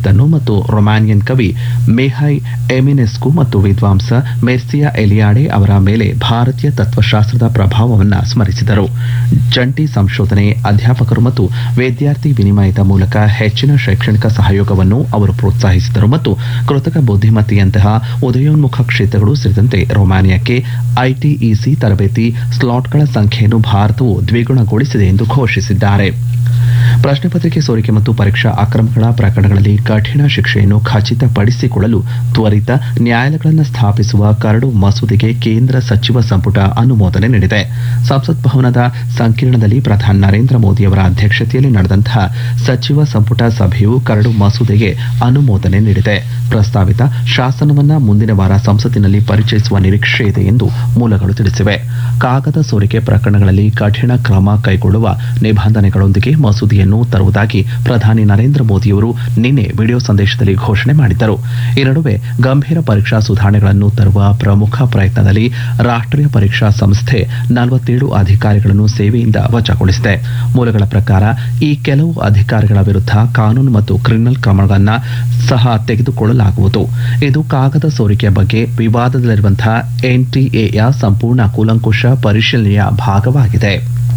ಬರೆದಿದ್ದನ್ನು ಮತ್ತು ರೊಮ್ಯಾನಿಯನ್ ಕವಿ ಮೆಹೈ ಎಮಿನೆಸ್ಕು ಮತ್ತು ವಿದ್ವಾಂಸ ಮೆರ್ಸಿಯಾ ಎಲಿಯಾಡೆ ಅವರ ಮೇಲೆ ಭಾರತೀಯ ತತ್ವಶಾಸ್ತ್ರದ ಪ್ರಭಾವವನ್ನು ಸ್ಮರಿಸಿದರು ಜಂಟಿ ಸಂಶೋಧನೆ ಅಧ್ಯಾಪಕರು ಮತ್ತು ವಿದ್ಯಾರ್ಥಿ ವಿನಿಮಯದ ಮೂಲಕ ಹೆಚ್ಚಿನ ಶೈಕ್ಷಣಿಕ ಸಹಯೋಗವನ್ನು ಅವರು ಪ್ರೋತ್ಸಾಹಿಸಿದರು ಮತ್ತು ಕೃತಕ ಬುದ್ಧಿಮತ್ತೆಯಂತಹ ಉದಯೋನ್ಮುಖ ಕ್ಷೇತ್ರಗಳು ಸೇರಿದಂತೆ ರೊಮಾನಿಯಾಕ್ಕೆ ಐಟಿಇಸಿ ತರಬೇತಿ ಸ್ಲಾಟ್ಗಳ ಸಂಖ್ಯೆಯನ್ನು ಭಾರತವು ದ್ವಿಗುಣಗೊಳಿಸಿದೆ ಎಂದು ಘೋಷಿಸಿದ್ದಾರೆ ಪ್ರಶ್ನೆ ಪತ್ರಿಕೆ ಸೋರಿಕೆ ಮತ್ತು ಪರೀಕ್ಷಾ ಅಕ್ರಮಗಳ ಪ್ರಕರಣಗಳಲ್ಲಿ ಕಠಿಣ ಶಿಕ್ಷೆಯನ್ನು ಖಚಿತಪಡಿಸಿಕೊಳ್ಳಲು ತ್ವರಿತ ನ್ಯಾಯಾಲಯಗಳನ್ನು ಸ್ಥಾಪಿಸುವ ಕರಡು ಮಸೂದೆಗೆ ಕೇಂದ್ರ ಸಚಿವ ಸಂಪುಟ ಅನುಮೋದನೆ ನೀಡಿದೆ ಸಂಸತ್ ಭವನದ ಸಂಕೀರ್ಣದಲ್ಲಿ ಪ್ರಧಾನಿ ನರೇಂದ್ರ ಮೋದಿಯವರ ಅಧ್ಯಕ್ಷತೆಯಲ್ಲಿ ನಡೆದಂತಹ ಸಚಿವ ಸಂಪುಟ ಸಭೆಯು ಕರಡು ಮಸೂದೆಗೆ ಅನುಮೋದನೆ ನೀಡಿದೆ ಪ್ರಸ್ತಾವಿತ ಶಾಸನವನ್ನ ಮುಂದಿನ ವಾರ ಸಂಸತ್ತಿನಲ್ಲಿ ಪರಿಚಯಿಸುವ ನಿರೀಕ್ಷೆ ಇದೆ ಎಂದು ಮೂಲಗಳು ತಿಳಿಸಿವೆ ಕಾಗದ ಸೋರಿಕೆ ಪ್ರಕರಣಗಳಲ್ಲಿ ಕಠಿಣ ಕ್ರಮ ಕೈಗೊಳ್ಳುವ ನಿಬಂಧನೆಗಳೊಂದಿಗೆ ಮಸೂದೆಯನ್ನು ತರುವುದಾಗಿ ಪ್ರಧಾನಿ ನರೇಂದ್ರ ಮೋದಿಯವರು ನಿನ್ನೆ ವಿಡಿಯೋ ಸಂದೇಶದಲ್ಲಿ ಘೋಷಣೆ ಮಾಡಿದ್ದರು ಈ ನಡುವೆ ಗಂಭೀರ ಪರೀಕ್ಷಾ ಸುಧಾರಣೆಗಳನ್ನು ತರುವ ಪ್ರಮುಖ ಪ್ರಯತ್ನದಲ್ಲಿ ರಾಷ್ಟ್ರೀಯ ಪರೀಕ್ಷಾ ಸಂಸ್ಥೆ ನಲವತ್ತೇಳು ಅಧಿಕಾರಿಗಳನ್ನು ಸೇವೆಯಿಂದ ವಜಾಗೊಳಿಸಿದೆ ಮೂಲಗಳ ಪ್ರಕಾರ ಈ ಕೆಲವು ಅಧಿಕಾರಿಗಳ ವಿರುದ್ಧ ಕಾನೂನು ಮತ್ತು ಕ್ರಿಮಿನಲ್ ಕ್ರಮಗಳನ್ನು ಸಹ ತೆಗೆದುಕೊಳ್ಳಲಾಗುವುದು ಇದು ಕಾಗದ ಸೋರಿಕೆಯ ಬಗ್ಗೆ ವಿವಾದದಲ್ಲಿರುವಂತಹ ಎನ್ಟಿಎಯ ಸಂಪೂರ್ಣ ಕೂಲಂಕುಷ ಪರಿಶೀಲನೆಯ ಭಾಗವಾಗಿದೆ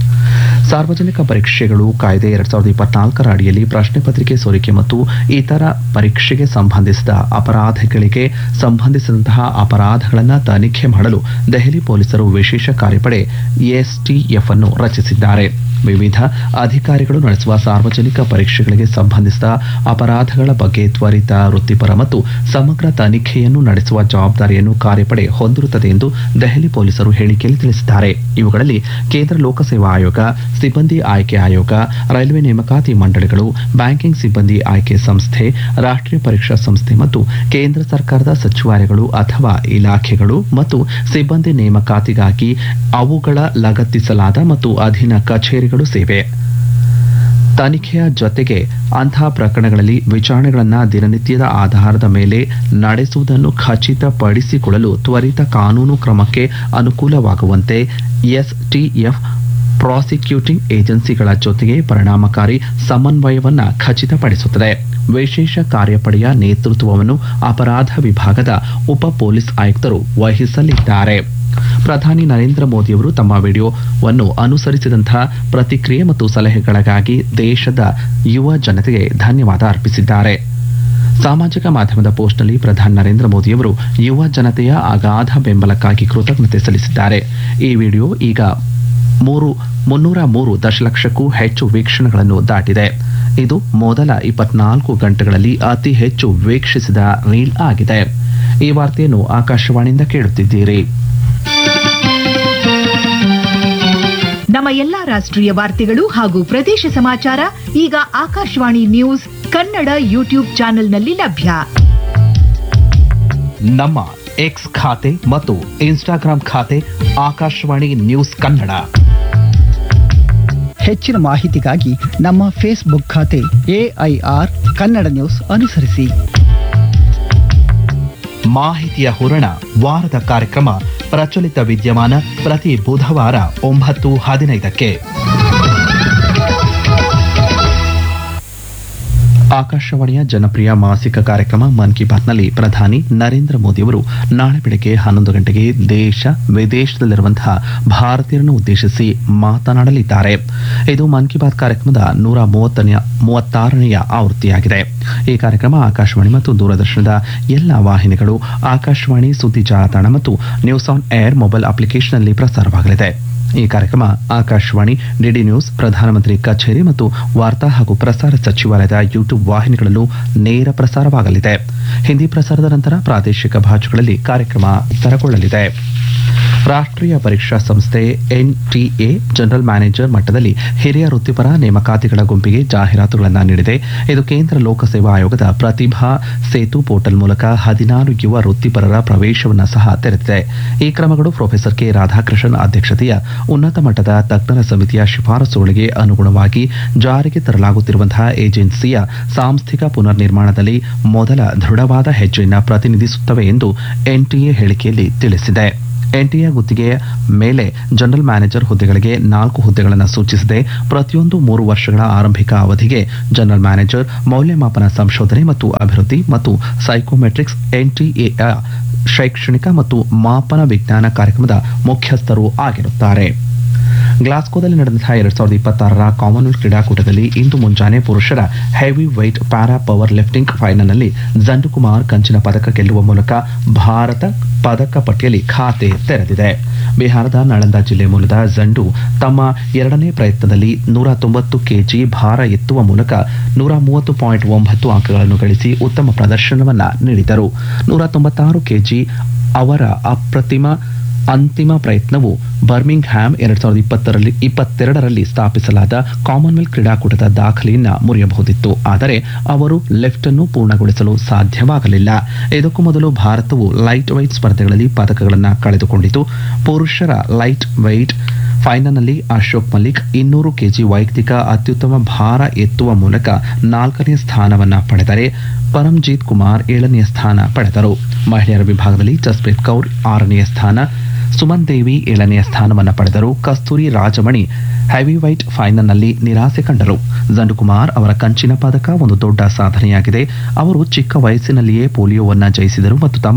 ಸಾರ್ವಜನಿಕ ಪರೀಕ್ಷೆಗಳು ಕಾಯ್ದೆ ಎರಡ್ ಸಾವಿರದ ಇಪ್ಪತ್ನಾಲ್ಕರ ಅಡಿಯಲ್ಲಿ ಪ್ರಶ್ನೆ ಪತ್ರಿಕೆ ಸೋರಿಕೆ ಮತ್ತು ಇತರ ಪರೀಕ್ಷೆಗೆ ಸಂಬಂಧಿಸಿದ ಅಪರಾಧಗಳಿಗೆ ಸಂಬಂಧಿಸಿದಂತಹ ಅಪರಾಧಗಳನ್ನು ತನಿಖೆ ಮಾಡಲು ದೆಹಲಿ ಪೊಲೀಸರು ವಿಶೇಷ ಕಾರ್ಯಪಡೆ ಎಸ್ಟಿಎಫ್ ಅನ್ನು ರಚಿಸಿದ್ದಾರೆ ವಿವಿಧ ಅಧಿಕಾರಿಗಳು ನಡೆಸುವ ಸಾರ್ವಜನಿಕ ಪರೀಕ್ಷೆಗಳಿಗೆ ಸಂಬಂಧಿಸಿದ ಅಪರಾಧಗಳ ಬಗ್ಗೆ ತ್ವರಿತ ವೃತ್ತಿಪರ ಮತ್ತು ಸಮಗ್ರ ತನಿಖೆಯನ್ನು ನಡೆಸುವ ಜವಾಬ್ದಾರಿಯನ್ನು ಕಾರ್ಯಪಡೆ ಹೊಂದಿರುತ್ತದೆ ಎಂದು ದೆಹಲಿ ಪೊಲೀಸರು ಹೇಳಿಕೆಯಲ್ಲಿ ತಿಳಿಸಿದ್ದಾರೆ ಇವುಗಳಲ್ಲಿ ಕೇಂದ್ರ ಲೋಕಸೇವಾ ಆಯೋಗ ಸಿಬ್ಬಂದಿ ಆಯ್ಕೆ ಆಯೋಗ ರೈಲ್ವೆ ನೇಮಕಾತಿ ಮಂಡಳಿಗಳು ಬ್ಯಾಂಕಿಂಗ್ ಸಿಬ್ಬಂದಿ ಆಯ್ಕೆ ಸಂಸ್ಥೆ ರಾಷ್ಟ್ರೀಯ ಪರೀಕ್ಷಾ ಸಂಸ್ಥೆ ಮತ್ತು ಕೇಂದ್ರ ಸರ್ಕಾರದ ಸಚಿವಾಲಯಗಳು ಅಥವಾ ಇಲಾಖೆಗಳು ಮತ್ತು ಸಿಬ್ಬಂದಿ ನೇಮಕಾತಿಗಾಗಿ ಅವುಗಳ ಲಗತ್ತಿಸಲಾದ ಮತ್ತು ಅಧೀನ ಕಚೇರಿಗಳು ಸೇವೆ ತನಿಖೆಯ ಜೊತೆಗೆ ಅಂತಹ ಪ್ರಕರಣಗಳಲ್ಲಿ ವಿಚಾರಣೆಗಳನ್ನು ದಿನನಿತ್ಯದ ಆಧಾರದ ಮೇಲೆ ನಡೆಸುವುದನ್ನು ಖಚಿತಪಡಿಸಿಕೊಳ್ಳಲು ತ್ವರಿತ ಕಾನೂನು ಕ್ರಮಕ್ಕೆ ಅನುಕೂಲವಾಗುವಂತೆ ಎಸ್ಟಿಎಫ್ ಪ್ರಾಸಿಕ್ಯೂಟಿಂಗ್ ಏಜೆನ್ಸಿಗಳ ಜೊತೆಗೆ ಪರಿಣಾಮಕಾರಿ ಸಮನ್ವಯವನ್ನು ಖಚಿತಪಡಿಸುತ್ತದೆ ವಿಶೇಷ ಕಾರ್ಯಪಡೆಯ ನೇತೃತ್ವವನ್ನು ಅಪರಾಧ ವಿಭಾಗದ ಉಪ ಪೊಲೀಸ್ ಆಯುಕ್ತರು ವಹಿಸಲಿದ್ದಾರೆ ಪ್ರಧಾನಿ ನರೇಂದ್ರ ಮೋದಿಯವರು ತಮ್ಮ ವಿಡಿಯೋವನ್ನು ಅನುಸರಿಸಿದಂತಹ ಪ್ರತಿಕ್ರಿಯೆ ಮತ್ತು ಸಲಹೆಗಳಿಗಾಗಿ ದೇಶದ ಯುವ ಜನತೆಗೆ ಧನ್ಯವಾದ ಅರ್ಪಿಸಿದ್ದಾರೆ ಸಾಮಾಜಿಕ ಮಾಧ್ಯಮದ ಪೋಸ್ಟ್ನಲ್ಲಿ ಪ್ರಧಾನಿ ನರೇಂದ್ರ ಮೋದಿಯವರು ಯುವ ಜನತೆಯ ಅಗಾಧ ಬೆಂಬಲಕ್ಕಾಗಿ ಕೃತಜ್ಞತೆ ಸಲ್ಲಿಸಿದ್ದಾರೆ ಈ ವಿಡಿಯೋ ಈಗ ಮೂರು ಮುನ್ನೂರ ಮೂರು ದಶಲಕ್ಷಕ್ಕೂ ಹೆಚ್ಚು ವೀಕ್ಷಣೆಗಳನ್ನು ದಾಟಿದೆ ಇದು ಮೊದಲ ಇಪ್ಪತ್ನಾಲ್ಕು ಗಂಟೆಗಳಲ್ಲಿ ಅತಿ ಹೆಚ್ಚು ವೀಕ್ಷಿಸಿದ ರೀಲ್ ಆಗಿದೆ ಈ ವಾರ್ತೆಯನ್ನು ಆಕಾಶವಾಣಿಯಿಂದ ಕೇಳುತ್ತಿದ್ದೀರಿ ನಮ್ಮ ಎಲ್ಲಾ ರಾಷ್ಟ್ರೀಯ ವಾರ್ತೆಗಳು ಹಾಗೂ ಪ್ರದೇಶ ಸಮಾಚಾರ ಈಗ ಆಕಾಶವಾಣಿ ನ್ಯೂಸ್ ಕನ್ನಡ ಯೂಟ್ಯೂಬ್ ಚಾನೆಲ್ನಲ್ಲಿ ಲಭ್ಯ ನಮ್ಮ ಎಕ್ಸ್ ಖಾತೆ ಮತ್ತು ಇನ್ಸ್ಟಾಗ್ರಾಂ ಖಾತೆ ಆಕಾಶವಾಣಿ ನ್ಯೂಸ್ ಕನ್ನಡ ಹೆಚ್ಚಿನ ಮಾಹಿತಿಗಾಗಿ ನಮ್ಮ ಫೇಸ್ಬುಕ್ ಖಾತೆ ಎಐಆರ್ ಕನ್ನಡ ನ್ಯೂಸ್ ಅನುಸರಿಸಿ ಮಾಹಿತಿಯ ಹೂರಣ ವಾರದ ಕಾರ್ಯಕ್ರಮ ಪ್ರಚಲಿತ ವಿದ್ಯಮಾನ ಪ್ರತಿ ಬುಧವಾರ ಒಂಬತ್ತು ಹದಿನೈದಕ್ಕೆ ಆಕಾಶವಾಣಿಯ ಜನಪ್ರಿಯ ಮಾಸಿಕ ಕಾರ್ಯಕ್ರಮ ಮನ್ ಕಿ ಬಾತ್ನಲ್ಲಿ ಪ್ರಧಾನಿ ನರೇಂದ್ರ ಮೋದಿಯವರು ನಾಳೆ ಬೆಳಗ್ಗೆ ಹನ್ನೊಂದು ಗಂಟೆಗೆ ದೇಶ ವಿದೇಶದಲ್ಲಿರುವಂತಹ ಭಾರತೀಯರನ್ನು ಉದ್ದೇಶಿಸಿ ಮಾತನಾಡಲಿದ್ದಾರೆ ಇದು ಮನ್ ಕಿ ಬಾತ್ ಕಾರ್ಯಕ್ರಮದ ನೂರ ಮೂವತ್ತನೆಯ ಮೂವತ್ತಾರನೆಯ ಆವೃತ್ತಿಯಾಗಿದೆ ಈ ಕಾರ್ಯಕ್ರಮ ಆಕಾಶವಾಣಿ ಮತ್ತು ದೂರದರ್ಶನದ ಎಲ್ಲ ವಾಹಿನಿಗಳು ಆಕಾಶವಾಣಿ ಸುದ್ದಿ ಜಾಲತಾಣ ಮತ್ತು ನ್ಯೂಸ್ ಆನ್ ಏರ್ ಮೊಬೈಲ್ ಅಪ್ಲಿಕೇಶನ್ನಲ್ಲಿ ಪ್ರಸಾರವಾಗಲಿದೆ ಈ ಕಾರ್ಯಕ್ರಮ ಆಕಾಶವಾಣಿ ಡಿಡಿ ನ್ಯೂಸ್ ಪ್ರಧಾನಮಂತ್ರಿ ಕಚೇರಿ ಮತ್ತು ವಾರ್ತಾ ಹಾಗೂ ಪ್ರಸಾರ ಸಚಿವಾಲಯದ ಯೂಟ್ಯೂಬ್ ವಾಹಿನಿಗಳಲ್ಲೂ ನೇರ ಪ್ರಸಾರವಾಗಲಿದೆ ಹಿಂದಿ ಪ್ರಸಾರದ ನಂತರ ಪ್ರಾದೇಶಿಕ ಭಾಷೆಗಳಲ್ಲಿ ಕಾರ್ಯಕ್ರಮ ಬಿತ್ತರಗೊಳ್ಳಲಿದೆ ರಾಷ್ಟ್ರೀಯ ಪರೀಕ್ಷಾ ಸಂಸ್ಥೆ ಎನ್ಟಿಎ ಜನರಲ್ ಮ್ಯಾನೇಜರ್ ಮಟ್ಟದಲ್ಲಿ ಹಿರಿಯ ವೃತ್ತಿಪರ ನೇಮಕಾತಿಗಳ ಗುಂಪಿಗೆ ಜಾಹೀರಾತುಗಳನ್ನು ನೀಡಿದೆ ಇದು ಕೇಂದ್ರ ಲೋಕಸೇವಾ ಆಯೋಗದ ಪ್ರತಿಭಾ ಸೇತು ಪೋರ್ಟಲ್ ಮೂಲಕ ಹದಿನಾರು ಯುವ ವೃತ್ತಿಪರರ ಪ್ರವೇಶವನ್ನು ಸಹ ತೆರೆದಿದೆ ಈ ಕ್ರಮಗಳು ಪ್ರೊಫೆಸರ್ ಕೆ ರಾಧಾಕೃಷ್ಣನ್ ಅಧ್ಯಕ್ಷತೆಯ ಉನ್ನತ ಮಟ್ಟದ ತಜ್ಞರ ಸಮಿತಿಯ ಶಿಫಾರಸುಗಳಿಗೆ ಅನುಗುಣವಾಗಿ ಜಾರಿಗೆ ತರಲಾಗುತ್ತಿರುವಂತಹ ಏಜೆನ್ಸಿಯ ಸಾಂಸ್ಥಿಕ ಪುನರ್ ನಿರ್ಮಾಣದಲ್ಲಿ ಮೊದಲ ದೃಢವಾದ ಹೆಜ್ಜೆಯನ್ನು ಪ್ರತಿನಿಧಿಸುತ್ತವೆ ಎಂದು ಎನ್ಟಿಎ ಹೇಳಿಕೆಯಲ್ಲಿ ತಿಳಿಸಿದೆ ಎನ್ಟಿಎ ಗುತ್ತಿಗೆಯ ಮೇಲೆ ಜನರಲ್ ಮ್ಯಾನೇಜರ್ ಹುದ್ದೆಗಳಿಗೆ ನಾಲ್ಕು ಹುದ್ದೆಗಳನ್ನು ಸೂಚಿಸಿದೆ ಪ್ರತಿಯೊಂದು ಮೂರು ವರ್ಷಗಳ ಆರಂಭಿಕ ಅವಧಿಗೆ ಜನರಲ್ ಮ್ಯಾನೇಜರ್ ಮೌಲ್ಯಮಾಪನ ಸಂಶೋಧನೆ ಮತ್ತು ಅಭಿವೃದ್ಧಿ ಮತ್ತು ಸೈಕೋಮೆಟ್ರಿಕ್ಸ್ ಎನ್ಟಿಎ ಶೈಕ್ಷಣಿಕ ಮತ್ತು ಮಾಪನ ವಿಜ್ಞಾನ ಕಾರ್ಯಕ್ರಮದ ಮುಖ್ಯಸ್ಥರು ಆಗಿರುತ್ತಾರೆ ಗ್ಲಾಸ್ಕೋದಲ್ಲಿ ನಡೆದಂತಹ ಎರಡ್ ಸಾವಿರದ ಇಪ್ಪತ್ತಾರರ ಕಾಮನ್ವೆಲ್ತ್ ಕ್ರೀಡಾಕೂಟದಲ್ಲಿ ಇಂದು ಮುಂಜಾನೆ ಪುರುಷರ heavy weight para power lifting ಫೈನಲ್ನಲ್ಲಿ ಜಂಡು ಕುಮಾರ್ ಕಂಚಿನ ಪದಕ ಗೆಲ್ಲುವ ಮೂಲಕ ಭಾರತ ಪದಕ ಪಟ್ಟಿಯಲ್ಲಿ ಖಾತೆ ತೆರೆದಿದೆ ಬಿಹಾರದ ನಳಂದ ಜಿಲ್ಲೆ ಮೂಲದ ಜಂಡು ತಮ್ಮ ಎರಡನೇ ಪ್ರಯತ್ನದಲ್ಲಿ ನೂರ ತೊಂಬತ್ತು ಕೆಜಿ ಭಾರ ಎತ್ತುವ ಮೂಲಕ ನೂರ ಮೂವತ್ತು ಪಾಯಿಂಟ್ ಒಂಬತ್ತು ಅಂಕಗಳನ್ನು ಗಳಿಸಿ ಉತ್ತಮ ಪ್ರದರ್ಶನವನ್ನ ನೀಡಿದರು ನೂರ ತೊಂಬತ್ತಾರು ಕೆಜಿ ಅವರ ಅಪ್ರತಿಮ ಅಂತಿಮ ಪ್ರಯತ್ನವು ಬರ್ಮಿಂಗ್ ಹ್ಯಾಮ್ ಎರಡ್ ಸಾವಿರದ ಇಪ್ಪತ್ತರಲ್ಲಿ ಇಪ್ಪತ್ತೆರಡರಲ್ಲಿ ಸ್ಥಾಪಿಸಲಾದ ಕಾಮನ್ವೆಲ್ತ್ ಕ್ರೀಡಾಕೂಟದ ದಾಖಲೆಯನ್ನ ಮುರಿಯಬಹುದಿತ್ತು ಆದರೆ ಅವರು ಲೆಫ್ಟ್ ಅನ್ನು ಪೂರ್ಣಗೊಳಿಸಲು ಸಾಧ್ಯವಾಗಲಿಲ್ಲ ಇದಕ್ಕೂ ಮೊದಲು ಭಾರತವು ಲೈಟ್ ವೈಟ್ ಸ್ಪರ್ಧೆಗಳಲ್ಲಿ ಪದಕಗಳನ್ನು ಕಳೆದುಕೊಂಡಿತು ಪುರುಷರ ಲೈಟ್ ವೈಟ್ ಫೈನಲ್ನಲ್ಲಿ ಅಶೋಕ್ ಮಲಿಕ್ ಇನ್ನೂರು ಕೆಜಿ ವೈಯಕ್ತಿಕ ಅತ್ಯುತ್ತಮ ಭಾರ ಎತ್ತುವ ಮೂಲಕ ನಾಲ್ಕನೇ ಸ್ಥಾನವನ್ನ ಪಡೆದರೆ ಪರಂಜೀತ್ ಕುಮಾರ್ ಏಳನೆಯ ಸ್ಥಾನ ಪಡೆದರು ಮಹಿಳೆಯರ ವಿಭಾಗದಲ್ಲಿ ಜಸ್ಪ್ರೀತ್ ಕೌರ್ ಆರನೆಯ ಸ್ಥಾನ ಸುಮನ್ ದೇವಿ ಏಳನೆಯ ಸ್ಥಾನವನ್ನು ಪಡೆದರು ಕಸ್ತೂರಿ ರಾಜಮಣಿ ಹೆವಿವೈಟ್ ಫೈನಲ್ನಲ್ಲಿ ನಿರಾಸೆ ಕಂಡರು ಜಂಡುಕುಮಾರ್ ಅವರ ಕಂಚಿನ ಪದಕ ಒಂದು ದೊಡ್ಡ ಸಾಧನೆಯಾಗಿದೆ ಅವರು ಚಿಕ್ಕ ವಯಸ್ಸಿನಲ್ಲಿಯೇ ಪೋಲಿಯೋವನ್ನ ಜಯಿಸಿದರು ಮತ್ತು ತಮ್ಮ